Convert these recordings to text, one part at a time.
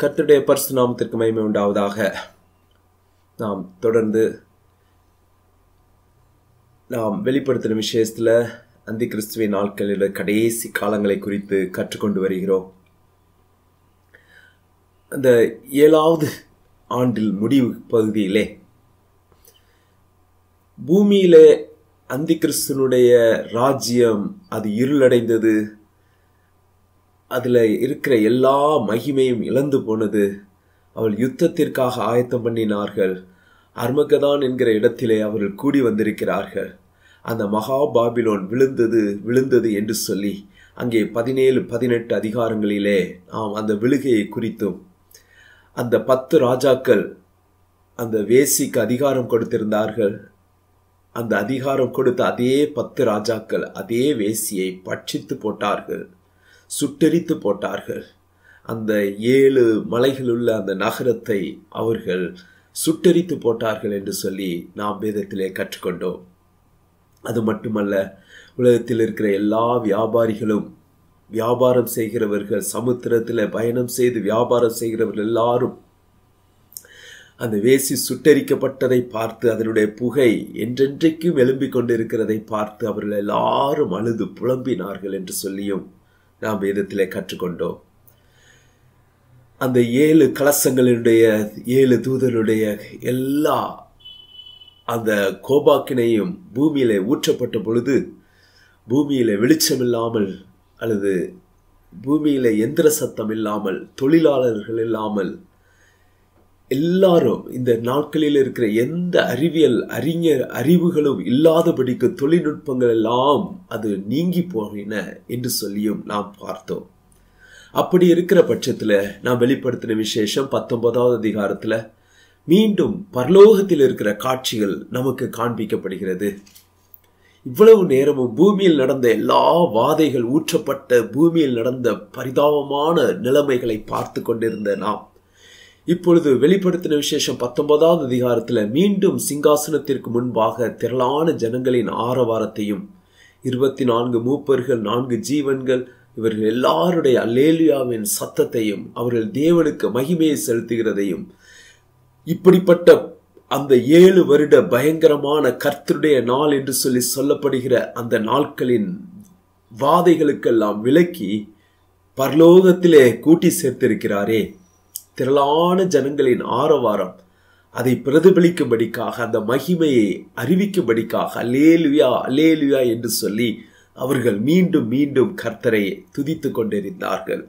கர்த்தருடைய பரிசு நாமத்திற்கு மகிமை உண்டாவதாக நாம் தொடர்ந்து நாம் வெளிப்படுத்தின விஷயத்தில் அந்தி கிறிஸ்துவின் நாட்களில் கடைசி காலங்களை குறித்து கற்றுக்கொண்டு வருகிறோம் அந்த ஏழாவது ஆண்டில் முடிவு பகுதியிலே பூமியிலே அந்தி கிறிஸ்துனுடைய ராஜ்யம் அது இருளடைந்தது அதில் இருக்கிற எல்லா மகிமையும் இழந்து போனது அவள் யுத்தத்திற்காக ஆயத்தம் பண்ணினார்கள் அர்மகதான் என்கிற இடத்திலே அவர்கள் கூடி வந்திருக்கிறார்கள் அந்த மகா பாபிலோன் விழுந்தது விழுந்தது என்று சொல்லி அங்கே பதினேழு பதினெட்டு அதிகாரங்களிலே நாம் அந்த விழுகையை குறித்தும் அந்த பத்து ராஜாக்கள் அந்த வேசிக்கு அதிகாரம் கொடுத்திருந்தார்கள் அந்த அதிகாரம் கொடுத்த அதே பத்து ராஜாக்கள் அதே வேசியை பட்சித்து போட்டார்கள் சுட்டெரித்து போட்டார்கள் அந்த ஏழு மலைகளுள்ள அந்த நகரத்தை அவர்கள் சுட்டெரித்து போட்டார்கள் என்று சொல்லி நாம் வேதத்திலே கற்றுக்கொண்டோம் அது மட்டுமல்ல உலகத்தில் இருக்கிற எல்லா வியாபாரிகளும் வியாபாரம் செய்கிறவர்கள் சமுத்திரத்தில் பயணம் செய்து வியாபாரம் செய்கிறவர்கள் எல்லாரும் அந்த வேசி சுட்டரிக்கப்பட்டதை பார்த்து அதனுடைய புகை என்றென்றைக்கும் எழும்பிக் கொண்டிருக்கிறதை பார்த்து அவர்கள் எல்லாரும் அழுது புலம்பினார்கள் என்று சொல்லியும் நாம் வேதத்திலே கற்றுக்கொண்டோம் அந்த ஏழு கலசங்களுடைய ஏழு தூதருடைய எல்லா அந்த கோபாக்கினையும் பூமியில ஊற்றப்பட்ட பொழுது பூமியில வெளிச்சம் இல்லாமல் அல்லது பூமியில எந்திர சத்தம் இல்லாமல் தொழிலாளர்கள் இல்லாமல் எல்லாரும் இந்த நாட்களில் இருக்கிற எந்த அறிவியல் அறிஞர் அறிவுகளும் இல்லாதபடிக்கு தொழில்நுட்பங்கள் எல்லாம் அது நீங்கி போகின என்று சொல்லியும் நாம் பார்த்தோம் அப்படி இருக்கிற பட்சத்தில் நாம் வெளிப்படுத்தின விசேஷம் பத்தொன்பதாவது அதிகாரத்தில் மீண்டும் பரலோகத்தில் இருக்கிற காட்சிகள் நமக்கு காண்பிக்கப்படுகிறது இவ்வளவு நேரமும் பூமியில் நடந்த எல்லா வாதைகள் ஊற்றப்பட்ட பூமியில் நடந்த பரிதாபமான நிலைமைகளை பார்த்து கொண்டிருந்த நாம் இப்பொழுது வெளிப்படுத்தின விசேஷம் பத்தொன்பதாவது அதிகாரத்தில் மீண்டும் சிங்காசனத்திற்கு முன்பாக திரளான ஜனங்களின் ஆரவாரத்தையும் இருபத்தி நான்கு மூப்பர்கள் நான்கு ஜீவன்கள் இவர்கள் எல்லாருடைய அல்லேலியாவின் சத்தத்தையும் அவர்கள் தேவனுக்கு மகிமையை செலுத்துகிறதையும் இப்படிப்பட்ட அந்த ஏழு வருட பயங்கரமான கர்த்தருடைய நாள் என்று சொல்லி சொல்லப்படுகிற அந்த நாட்களின் வாதைகளுக்கெல்லாம் விலக்கி பரலோகத்திலே கூட்டி சேர்த்திருக்கிறாரே திரளான ஜனங்களின் ஆரவாரம் அதை பிரதிபலிக்கும்படிக்காக அந்த மகிமையை அறிவிக்கும்படிக்காக அல்லேலுயா அல்லேலுயா என்று சொல்லி அவர்கள் மீண்டும் மீண்டும் கர்த்தரை துதித்து கொண்டிருந்தார்கள்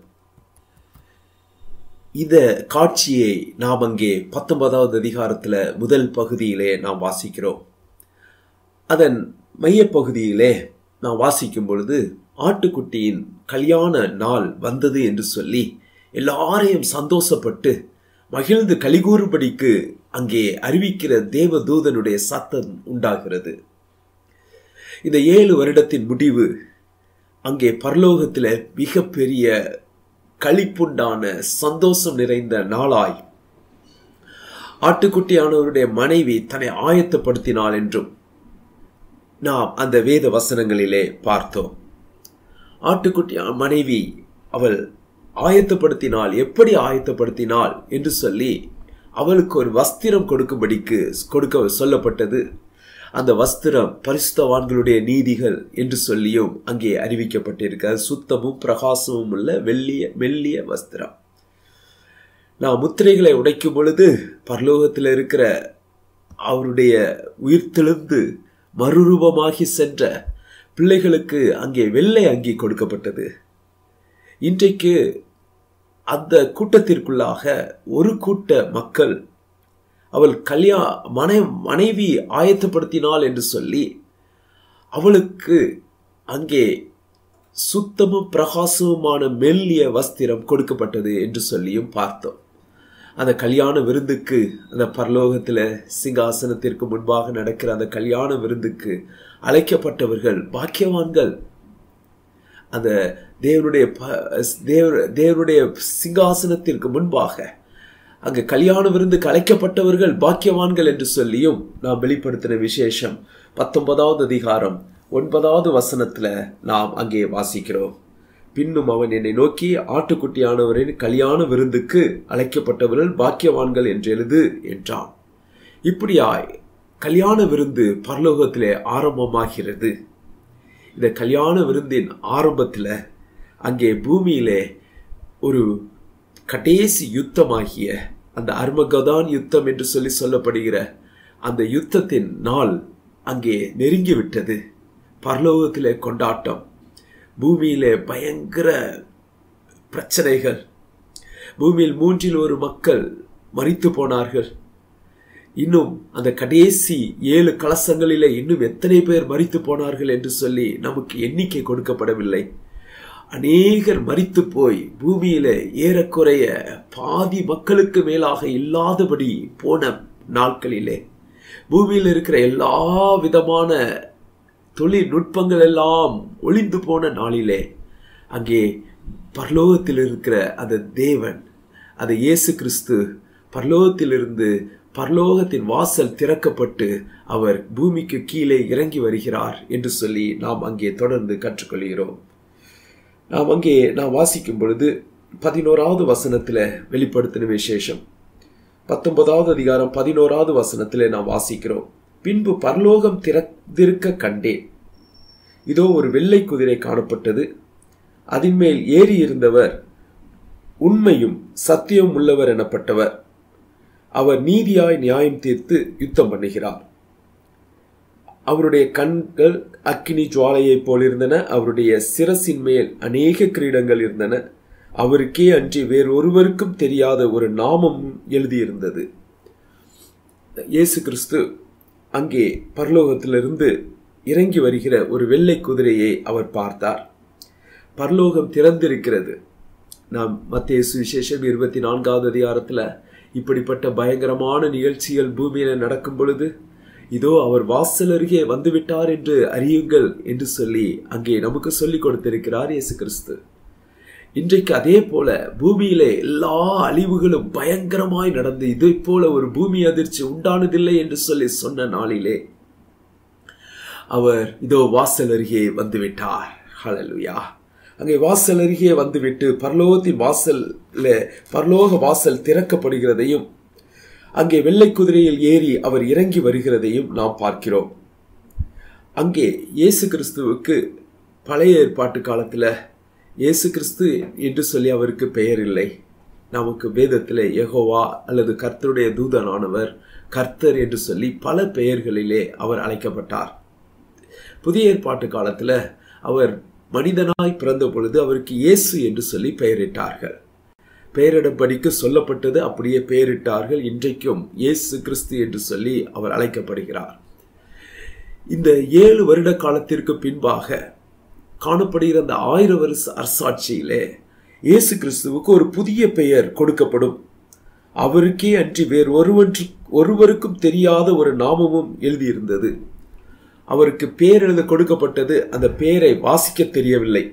இந்த காட்சியை நாம் அங்கே பத்தொன்பதாவது அதிகாரத்தில் முதல் பகுதியிலே நாம் வாசிக்கிறோம் அதன் மையப்பகுதியிலே நாம் வாசிக்கும் பொழுது ஆட்டுக்குட்டியின் கல்யாண நாள் வந்தது என்று சொல்லி எல்லாரையும் சந்தோஷப்பட்டு மகிழ்ந்து கலிகூறுபடிக்கு அங்கே அறிவிக்கிற தேவதூதனுடைய சத்தம் உண்டாகிறது இந்த ஏழு வருடத்தின் முடிவு அங்கே பரலோகத்தில் மிகப்பெரிய களிப்புண்டான சந்தோஷம் நிறைந்த நாளாய் ஆட்டுக்குட்டியானவருடைய மனைவி தன்னை ஆயத்தப்படுத்தினாள் என்றும் நாம் அந்த வேத வசனங்களிலே பார்த்தோம் ஆட்டுக்குட்டி மனைவி அவள் ஆயத்தப்படுத்தினாள் எப்படி ஆயத்தப்படுத்தினாள் என்று சொல்லி அவளுக்கு ஒரு வஸ்திரம் கொடுக்கும்படிக்கு கொடுக்க சொல்லப்பட்டது அந்த வஸ்திரம் பரிசுத்தவான்களுடைய நீதிகள் என்று சொல்லியும் அங்கே அறிவிக்கப்பட்டிருக்க சுத்தமும் பிரகாசமும் உள்ள வெள்ளிய மெல்லிய வஸ்திரம் நான் முத்திரைகளை உடைக்கும் பொழுது பரலோகத்தில் இருக்கிற அவருடைய உயிர்த்தெழுந்து மறுரூபமாகி சென்ற பிள்ளைகளுக்கு அங்கே வெள்ளை அங்கி கொடுக்கப்பட்டது இன்றைக்கு அந்த கூட்டத்திற்குள்ளாக ஒரு கூட்ட மக்கள் அவள் கல்யா மனை மனைவி ஆயத்தப்படுத்தினாள் என்று சொல்லி அவளுக்கு அங்கே சுத்தமும் பிரகாசமுமான மெல்லிய வஸ்திரம் கொடுக்கப்பட்டது என்று சொல்லியும் பார்த்தோம் அந்த கல்யாண விருந்துக்கு அந்த பரலோகத்தில் சிங்காசனத்திற்கு முன்பாக நடக்கிற அந்த கல்யாண விருந்துக்கு அழைக்கப்பட்டவர்கள் பாக்கியவான்கள் அந்த தேவனுடைய தேவ தேவனுடைய சிங்காசனத்திற்கு முன்பாக அங்கு கல்யாண விருந்துக்கு அழைக்கப்பட்டவர்கள் பாக்கியவான்கள் என்று சொல்லியும் நாம் வெளிப்படுத்தின விசேஷம் பத்தொன்பதாவது அதிகாரம் ஒன்பதாவது வசனத்துல நாம் அங்கே வாசிக்கிறோம் பின்னும் அவன் என்னை நோக்கி ஆட்டுக்குட்டியானவரின் கல்யாண விருந்துக்கு அழைக்கப்பட்டவர்கள் பாக்கியவான்கள் என்று எழுது என்றான் இப்படியாய் கல்யாண விருந்து பரலோகத்திலே ஆரம்பமாகிறது இந்த கல்யாண விருந்தின் ஆரம்பத்தில் அங்கே பூமியிலே ஒரு கடைசி யுத்தமாகிய அந்த அர்மகதான் யுத்தம் என்று சொல்லி சொல்லப்படுகிற அந்த யுத்தத்தின் நாள் அங்கே நெருங்கிவிட்டது பரலோகத்திலே கொண்டாட்டம் பூமியிலே பயங்கர பிரச்சனைகள் பூமியில் மூன்றில் ஒரு மக்கள் மறித்து போனார்கள் இன்னும் அந்த கடைசி ஏழு கலசங்களிலே இன்னும் எத்தனை பேர் மறித்து போனார்கள் என்று சொல்லி நமக்கு எண்ணிக்கை கொடுக்கப்படவில்லை அநேகர் மறித்து போய் பூமியில ஏறக்குறைய பாதி மக்களுக்கு மேலாக இல்லாதபடி போன நாட்களிலே பூமியில் இருக்கிற எல்லா விதமான தொழில்நுட்பங்கள் எல்லாம் ஒளிந்து போன நாளிலே அங்கே பரலோகத்தில் இருக்கிற அந்த தேவன் அந்த இயேசு கிறிஸ்து பரலோகத்திலிருந்து பரலோகத்தின் வாசல் திறக்கப்பட்டு அவர் பூமிக்கு கீழே இறங்கி வருகிறார் என்று சொல்லி நாம் அங்கே தொடர்ந்து கற்றுக்கொள்கிறோம் நாம் அங்கே நாம் வாசிக்கும் பொழுது பதினோராவது வசனத்தில் வெளிப்படுத்தின விசேஷம் பத்தொன்பதாவது அதிகாரம் பதினோராவது வசனத்திலே நாம் வாசிக்கிறோம் பின்பு பரலோகம் திறந்திருக்க கண்டேன் இதோ ஒரு வெள்ளை குதிரை காணப்பட்டது அதன் மேல் ஏறி இருந்தவர் உண்மையும் சத்தியம் உள்ளவர் எனப்பட்டவர் அவர் நீதியாய் நியாயம் தீர்த்து யுத்தம் பண்ணுகிறார் அவருடைய கண்கள் அக்கினி ஜுவாலையைப் போல் இருந்தன அவருடைய சிரசின் மேல் அநேக கிரீடங்கள் இருந்தன அவருக்கே அன்றி வேறொருவருக்கும் தெரியாத ஒரு நாமம் எழுதியிருந்தது இயேசு கிறிஸ்து அங்கே பரலோகத்திலிருந்து இறங்கி வருகிற ஒரு வெள்ளை குதிரையை அவர் பார்த்தார் பரலோகம் திறந்திருக்கிறது நாம் மத்திய சுவிசேஷம் இருபத்தி நான்காவது அதிகாரத்தில் இப்படிப்பட்ட பயங்கரமான நிகழ்ச்சிகள் பூமியில நடக்கும் பொழுது இதோ அவர் வாசல் அருகே வந்துவிட்டார் என்று அறியுங்கள் என்று சொல்லி அங்கே நமக்கு சொல்லிக் கொடுத்திருக்கிறார் இயேசு கிறிஸ்து இன்றைக்கு அதே போல பூமியிலே எல்லா அழிவுகளும் பயங்கரமாய் நடந்து இதை போல ஒரு பூமி அதிர்ச்சி உண்டானதில்லை என்று சொல்லி சொன்ன நாளிலே அவர் இதோ வாசல் அருகே வந்துவிட்டார் ஹலலுயா அங்கே வாசல் அருகே வந்துவிட்டு பரலோகத்தின் வாசல்ல பரலோக வாசல் திறக்கப்படுகிறதையும் அங்கே வெள்ளை குதிரையில் ஏறி அவர் இறங்கி வருகிறதையும் நாம் பார்க்கிறோம் அங்கே இயேசு கிறிஸ்துவுக்கு பழைய ஏற்பாட்டு காலத்தில் இயேசு கிறிஸ்து என்று சொல்லி அவருக்கு பெயர் இல்லை நமக்கு வேதத்தில் யெகோவா அல்லது கர்த்தருடைய தூதனானவர் கர்த்தர் என்று சொல்லி பல பெயர்களிலே அவர் அழைக்கப்பட்டார் புதிய ஏற்பாட்டு காலத்தில் அவர் மனிதனாய் பிறந்த பொழுது அவருக்கு இயேசு என்று சொல்லி பெயரிட்டார்கள் பெயரிடப்படிக்கு சொல்லப்பட்டது அப்படியே பெயரிட்டார்கள் இன்றைக்கும் இயேசு கிறிஸ்து என்று சொல்லி அவர் அழைக்கப்படுகிறார் இந்த ஏழு வருட காலத்திற்கு பின்பாக காணப்படுகிற அந்த ஆயிரம் வருஷ அரசாட்சியிலே இயேசு கிறிஸ்துவுக்கு ஒரு புதிய பெயர் கொடுக்கப்படும் அவருக்கே அன்றி வேறு ஒருவன்று ஒருவருக்கும் தெரியாத ஒரு நாமமும் எழுதியிருந்தது அவருக்கு பேர் எழுத கொடுக்கப்பட்டது அந்த பெயரை வாசிக்க தெரியவில்லை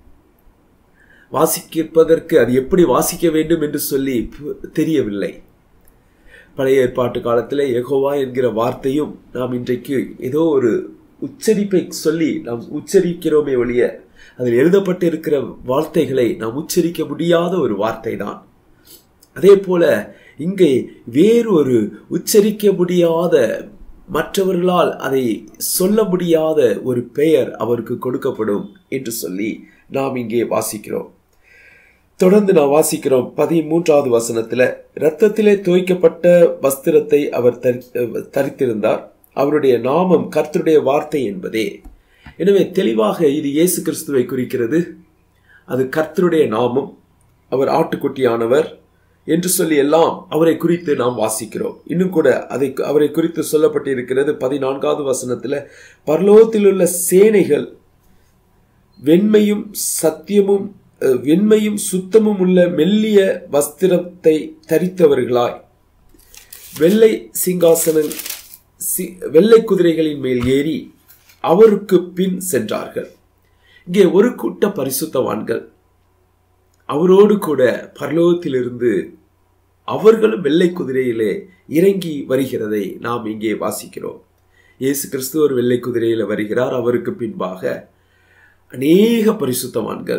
வாசிப்பதற்கு அது எப்படி வாசிக்க வேண்டும் என்று சொல்லி தெரியவில்லை பழைய ஏற்பாட்டு காலத்தில் எகோவா என்கிற வார்த்தையும் நாம் இன்றைக்கு ஏதோ ஒரு உச்சரிப்பை சொல்லி நாம் உச்சரிக்கிறோமே ஒழிய அதில் எழுதப்பட்டு இருக்கிற வார்த்தைகளை நாம் உச்சரிக்க முடியாத ஒரு வார்த்தை தான் அதே போல இங்கே வேறு ஒரு உச்சரிக்க முடியாத மற்றவர்களால் அதை சொல்ல முடியாத ஒரு பெயர் அவருக்கு கொடுக்கப்படும் என்று சொல்லி நாம் இங்கே வாசிக்கிறோம் தொடர்ந்து நான் வாசிக்கிறோம் பதிமூன்றாவது வசனத்துல இரத்தத்திலே தோய்க்கப்பட்ட வஸ்திரத்தை அவர் தரித்திருந்தார் அவருடைய நாமம் கர்த்தருடைய வார்த்தை என்பதே எனவே தெளிவாக இது இயேசு கிறிஸ்துவை குறிக்கிறது அது கர்த்தருடைய நாமம் அவர் ஆட்டுக்குட்டியானவர் என்று சொல்லி எல்லாம் அவரை குறித்து நாம் வாசிக்கிறோம் இன்னும் கூட அதை அவரை குறித்து சொல்லப்பட்டிருக்கிறது பதினான்காவது வசனத்துல பரலோகத்தில் உள்ள சேனைகள் வெண்மையும் சத்தியமும் வெண்மையும் சுத்தமும் உள்ள மெல்லிய வஸ்திரத்தை தரித்தவர்களாய் வெள்ளை சிங்காசன வெள்ளை குதிரைகளின் மேல் ஏறி அவருக்கு பின் சென்றார்கள் இங்கே ஒரு கூட்ட பரிசுத்தவான்கள் அவரோடு கூட பரலோகத்திலிருந்து அவர்களும் வெள்ளை குதிரையிலே இறங்கி வருகிறதை நாம் இங்கே வாசிக்கிறோம் இயேசு கிறிஸ்து ஒரு வெள்ளை குதிரையில வருகிறார் அவருக்கு பின்பாக அநேக பரிசுத்தவான்கள்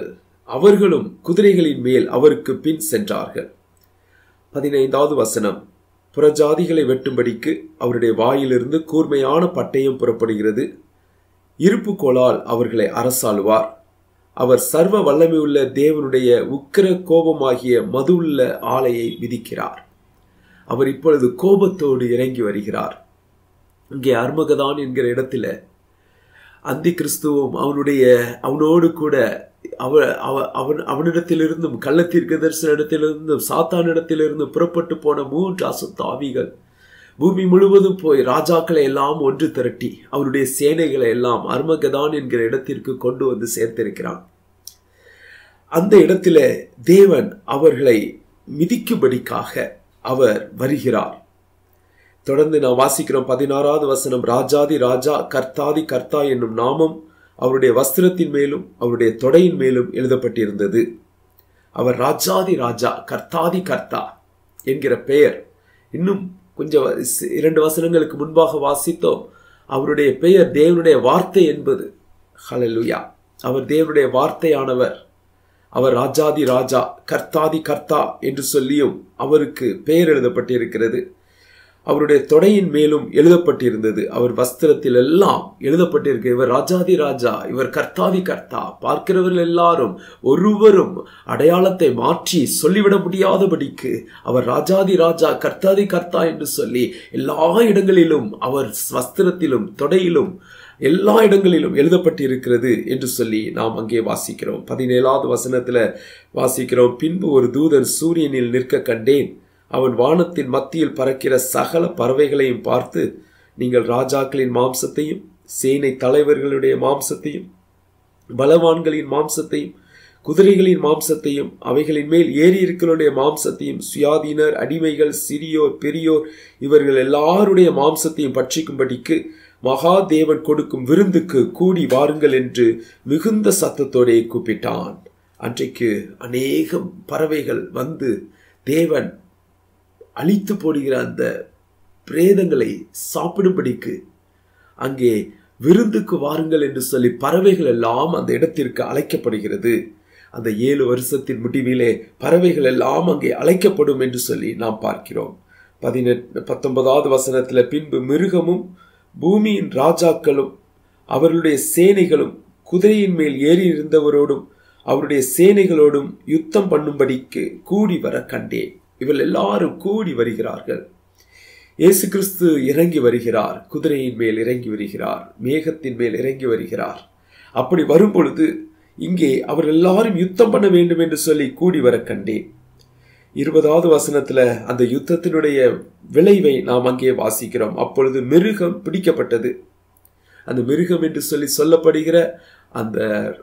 அவர்களும் குதிரைகளின் மேல் அவருக்கு பின் சென்றார்கள் பதினைந்தாவது வசனம் புறஜாதிகளை வெட்டும்படிக்கு அவருடைய வாயிலிருந்து கூர்மையான பட்டயம் புறப்படுகிறது இருப்பு கோளால் அவர்களை அரசாளுவார் அவர் சர்வ வல்லமையுள்ள தேவனுடைய உக்கிர கோபமாகிய மதுள்ள ஆலையை விதிக்கிறார் அவர் இப்பொழுது கோபத்தோடு இறங்கி வருகிறார் இங்கே அர்மகதான் என்கிற இடத்துல அந்தி கிறிஸ்துவும் அவனுடைய அவனோடு கூட அவ அவன் அவனிடத்திலிருந்தும் கள்ளத்தீர்க்க தரிசனத்திலிருந்தும் சாத்தானிடத்திலிருந்தும் புறப்பட்டு போன மூன்று அசுத்த ஆவிகள் பூமி முழுவதும் போய் ராஜாக்களை எல்லாம் ஒன்று திரட்டி அவருடைய சேனைகளை எல்லாம் அர்மகதான் என்கிற இடத்திற்கு கொண்டு வந்து சேர்த்திருக்கிறான் அந்த இடத்துல தேவன் அவர்களை மிதிக்கும்படிக்காக அவர் வருகிறார் தொடர்ந்து நான் வாசிக்கிறோம் பதினாறாவது வசனம் ராஜாதி ராஜா கர்த்தாதி கர்த்தா என்னும் நாமம் அவருடைய வஸ்திரத்தின் மேலும் அவருடைய தொடையின் மேலும் எழுதப்பட்டிருந்தது அவர் ராஜாதி ராஜா கர்த்தாதி கர்த்தா என்கிற பெயர் இன்னும் கொஞ்சம் இரண்டு வசனங்களுக்கு முன்பாக வாசித்தோம் அவருடைய பெயர் தேவனுடைய வார்த்தை என்பது ஹலலுயா அவர் தேவனுடைய வார்த்தையானவர் அவர் ராஜாதி ராஜா கர்த்தாதி கர்த்தா என்று சொல்லியும் அவருக்கு பெயர் எழுதப்பட்டிருக்கிறது அவருடைய தொடையின் மேலும் எழுதப்பட்டிருந்தது அவர் வஸ்திரத்தில் எல்லாம் எழுதப்பட்டிருக்கு இவர் ராஜாதி ராஜா இவர் கர்த்தாதி கர்த்தா பார்க்கிறவர்கள் எல்லாரும் ஒருவரும் அடையாளத்தை மாற்றி சொல்லிவிட முடியாதபடிக்கு அவர் ராஜாதி ராஜா கர்த்தாதி கர்த்தா என்று சொல்லி எல்லா இடங்களிலும் அவர் வஸ்திரத்திலும் தொடையிலும் எல்லா இடங்களிலும் எழுதப்பட்டிருக்கிறது என்று சொல்லி நாம் அங்கே வாசிக்கிறோம் பதினேழாவது வசனத்துல வாசிக்கிறோம் பின்பு ஒரு தூதன் சூரியனில் நிற்க கண்டேன் அவன் வானத்தின் மத்தியில் பறக்கிற சகல பறவைகளையும் பார்த்து நீங்கள் ராஜாக்களின் மாம்சத்தையும் சேனை தலைவர்களுடைய மாம்சத்தையும் பலவான்களின் மாம்சத்தையும் குதிரைகளின் மாம்சத்தையும் அவைகளின் மேல் ஏறி இருக்கிறவருடைய மாம்சத்தையும் சுயாதீனர் அடிமைகள் சிறியோர் பெரியோர் இவர்கள் எல்லாருடைய மாம்சத்தையும் பட்சிக்கும்படிக்கு மகாதேவன் கொடுக்கும் விருந்துக்கு கூடி வாருங்கள் என்று மிகுந்த சத்தத்தோடே கூப்பிட்டான் அன்றைக்கு அநேக பறவைகள் வந்து தேவன் அழித்து போடுகிற அந்த பிரேதங்களை சாப்பிடும்படிக்கு அங்கே விருந்துக்கு வாருங்கள் என்று சொல்லி பறவைகள் எல்லாம் அந்த இடத்திற்கு அழைக்கப்படுகிறது அந்த ஏழு வருஷத்தின் முடிவிலே பறவைகள் எல்லாம் அங்கே அழைக்கப்படும் என்று சொல்லி நாம் பார்க்கிறோம் பதினெட்டு பத்தொன்பதாவது வசனத்துல பின்பு மிருகமும் பூமியின் ராஜாக்களும் அவர்களுடைய சேனைகளும் குதிரையின் மேல் ஏறி இருந்தவரோடும் அவருடைய சேனைகளோடும் யுத்தம் பண்ணும்படிக்கு கூடி வர கண்டேன் இவள் எல்லாரும் கூடி வருகிறார்கள் இயேசு கிறிஸ்து இறங்கி வருகிறார் குதிரையின் மேல் இறங்கி வருகிறார் மேகத்தின் மேல் இறங்கி வருகிறார் அப்படி வரும் பொழுது இங்கே அவர் எல்லாரும் யுத்தம் பண்ண வேண்டும் என்று சொல்லி கூடி வர கண்டேன் இருபதாவது வசனத்துல அந்த யுத்தத்தினுடைய விளைவை நாம் அங்கே வாசிக்கிறோம் அப்பொழுது மிருகம் பிடிக்கப்பட்டது அந்த மிருகம் என்று சொல்லி சொல்லப்படுகிற அந்த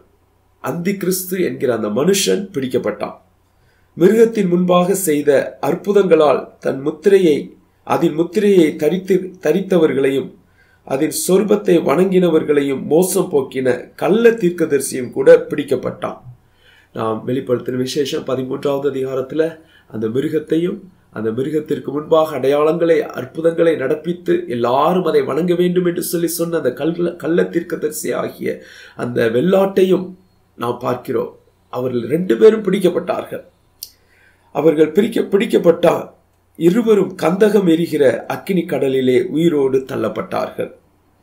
அந்தி கிறிஸ்து என்கிற அந்த மனுஷன் பிடிக்கப்பட்டான் மிருகத்தின் முன்பாக செய்த அற்புதங்களால் தன் முத்திரையை அதன் முத்திரையை தரித்து தரித்தவர்களையும் அதன் சொர்பத்தை வணங்கினவர்களையும் மோசம் போக்கின கள்ள தீர்க்கதரிசியும் கூட பிடிக்கப்பட்டான் நாம் வெளிப்படுத்தின விசேஷம் பதிமூன்றாவது அதிகாரத்துல அந்த மிருகத்தையும் அந்த மிருகத்திற்கு முன்பாக அடையாளங்களை அற்புதங்களை நடப்பித்து எல்லாரும் அதை வணங்க வேண்டும் என்று சொல்லி சொன்ன அந்த கல்ல கள்ள தீர்க்கதரிசி ஆகிய அந்த வெள்ளாட்டையும் நாம் பார்க்கிறோம் அவர்கள் ரெண்டு பேரும் பிடிக்கப்பட்டார்கள் அவர்கள் பிரிக்க பிடிக்கப்பட்டால் இருவரும் கந்தகம் எரிகிற அக்கினி கடலிலே உயிரோடு தள்ளப்பட்டார்கள்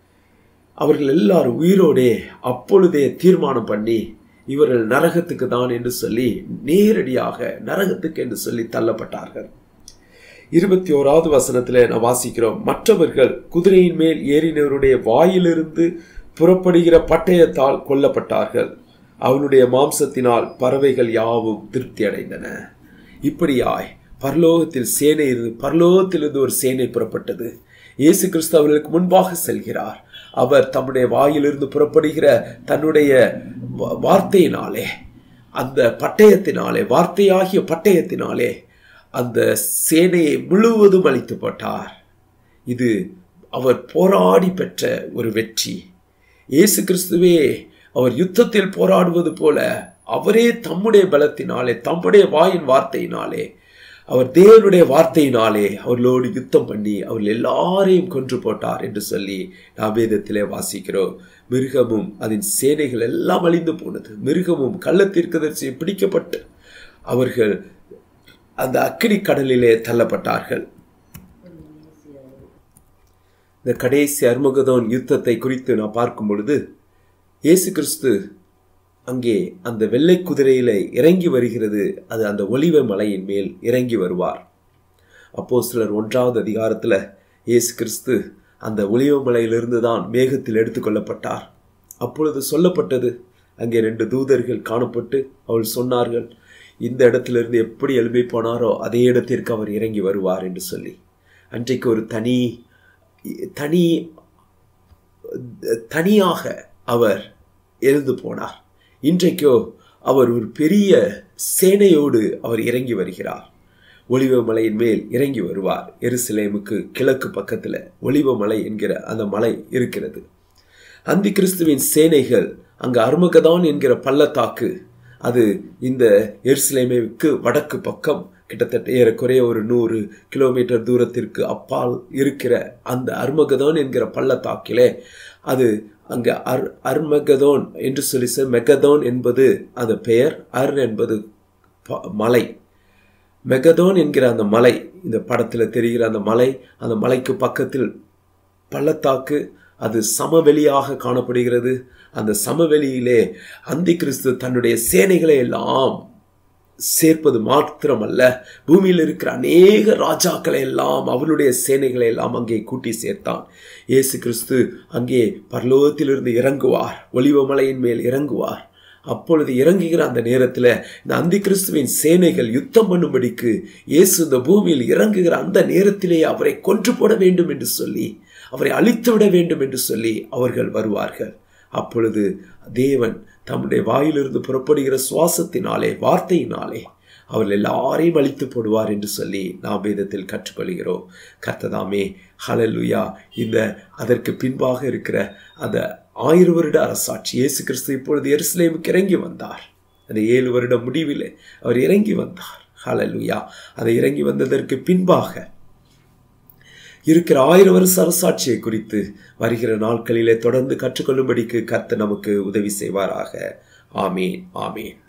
அவர்கள் எல்லாரும் உயிரோடே அப்பொழுதே தீர்மானம் பண்ணி இவர்கள் நரகத்துக்கு தான் என்று சொல்லி நேரடியாக நரகத்துக்கு என்று சொல்லி தள்ளப்பட்டார்கள் இருபத்தி ஓராவது வசனத்துல நான் வாசிக்கிறோம் மற்றவர்கள் குதிரையின் மேல் ஏறினவருடைய வாயிலிருந்து புறப்படுகிற பட்டயத்தால் கொல்லப்பட்டார்கள் அவனுடைய மாம்சத்தினால் பறவைகள் யாவும் திருப்தி அடைந்தன இப்படியாய் பரலோகத்தில் சேனை இருந்து பரலோகத்திலிருந்து ஒரு சேனை புறப்பட்டது இயேசு கிறிஸ்து அவர்களுக்கு முன்பாக செல்கிறார் அவர் தம்முடைய வாயிலிருந்து புறப்படுகிற தன்னுடைய வார்த்தையினாலே அந்த பட்டயத்தினாலே வார்த்தையாகிய பட்டயத்தினாலே அந்த சேனையை முழுவதும் அழித்து போட்டார் இது அவர் போராடி பெற்ற ஒரு வெற்றி இயேசு கிறிஸ்துவே அவர் யுத்தத்தில் போராடுவது போல அவரே தம்முடைய பலத்தினாலே தம்முடைய வாயின் வார்த்தையினாலே அவர் தேவனுடைய வார்த்தையினாலே அவர்களோடு யுத்தம் பண்ணி அவர்கள் எல்லாரையும் கொன்று போட்டார் என்று சொல்லி நாம் வேதத்திலே வாசிக்கிறோம் மிருகமும் அதன் சேனைகள் எல்லாம் அழிந்து போனது மிருகமும் கள்ளத்தீர்க்கதரிசி பிடிக்கப்பட்டு அவர்கள் அந்த அக்கினி கடலிலே தள்ளப்பட்டார்கள் இந்த கடைசி அர்மகதோன் யுத்தத்தை குறித்து நான் பார்க்கும் பொழுது இயேசு கிறிஸ்து அங்கே அந்த வெள்ளை குதிரையில இறங்கி வருகிறது அது அந்த ஒளிவ மலையின் மேல் இறங்கி வருவார் அப்போ சிலர் ஒன்றாவது அதிகாரத்துல இயேசு கிறிஸ்து அந்த ஒளிவ மலையிலிருந்து தான் மேகத்தில் எடுத்துக்கொள்ளப்பட்டார் அப்பொழுது சொல்லப்பட்டது அங்கே ரெண்டு தூதர்கள் காணப்பட்டு அவள் சொன்னார்கள் இந்த இடத்திலிருந்து எப்படி எழுப்பி போனாரோ அதே இடத்திற்கு அவர் இறங்கி வருவார் என்று சொல்லி அன்றைக்கு ஒரு தனி தனி தனியாக அவர் எழுந்து போனார் இன்றைக்கோ அவர் ஒரு பெரிய சேனையோடு அவர் இறங்கி வருகிறார் ஒளிவ மலையின் மேல் இறங்கி வருவார் எருசலேமுக்கு கிழக்கு பக்கத்தில் ஒளிவ மலை என்கிற அந்த மலை இருக்கிறது அந்தி கிறிஸ்துவின் சேனைகள் அங்கு அருமகதான் என்கிற பள்ளத்தாக்கு அது இந்த எருசலேமுக்கு வடக்கு பக்கம் கிட்டத்தட்ட ஏறக்குறைய ஒரு நூறு கிலோமீட்டர் தூரத்திற்கு அப்பால் இருக்கிற அந்த அர்மகதோன் என்கிற பள்ளத்தாக்கிலே அது அங்க அர் அர்மகதோன் என்று சொல்லி மெகதோன் என்பது அந்த பெயர் அர் என்பது மலை மெகதோன் என்கிற அந்த மலை இந்த படத்தில் தெரிகிற அந்த மலை அந்த மலைக்கு பக்கத்தில் பள்ளத்தாக்கு அது சமவெளியாக காணப்படுகிறது அந்த சமவெளியிலே அந்தி கிறிஸ்து தன்னுடைய சேனைகளை எல்லாம் சேர்ப்பது மாத்திரமல்ல பூமியில் இருக்கிற அநேக ராஜாக்களை எல்லாம் அவருடைய சேனைகளை எல்லாம் அங்கே கூட்டி சேர்த்தான் இயேசு கிறிஸ்து அங்கே பரலோகத்திலிருந்து இறங்குவார் ஒளிவ மலையின் மேல் இறங்குவார் அப்பொழுது இறங்குகிற அந்த நேரத்தில் இந்த அந்தி கிறிஸ்துவின் சேனைகள் யுத்தம் பண்ணும்படிக்கு இயேசு இந்த பூமியில் இறங்குகிற அந்த நேரத்திலே அவரை கொன்று போட வேண்டும் என்று சொல்லி அவரை அழித்து விட வேண்டும் என்று சொல்லி அவர்கள் வருவார்கள் அப்பொழுது தேவன் தம்முடைய வாயிலிருந்து புறப்படுகிற சுவாசத்தினாலே வார்த்தையினாலே அவர்கள் எல்லாரையும் அழித்து போடுவார் என்று சொல்லி நாம் வேதத்தில் கற்றுக்கொள்கிறோம் கர்த்ததாமே ஹலலுயா இந்த அதற்கு பின்பாக இருக்கிற அந்த ஆயிரம் வருட அரசாட்சி இயேசு கிறிஸ்து இப்பொழுது எருசலேமுக்கு இறங்கி வந்தார் அந்த ஏழு வருட முடிவில் அவர் இறங்கி வந்தார் ஹலலுயா அதை இறங்கி வந்ததற்கு பின்பாக இருக்கிற ஆயிரம் வருஷ அரசாட்சியை குறித்து வருகிற நாட்களிலே தொடர்ந்து கற்றுக்கொள்ளும்படிக்கு கர்த்த நமக்கு உதவி செய்வாராக ஆமீன் ஆமீன்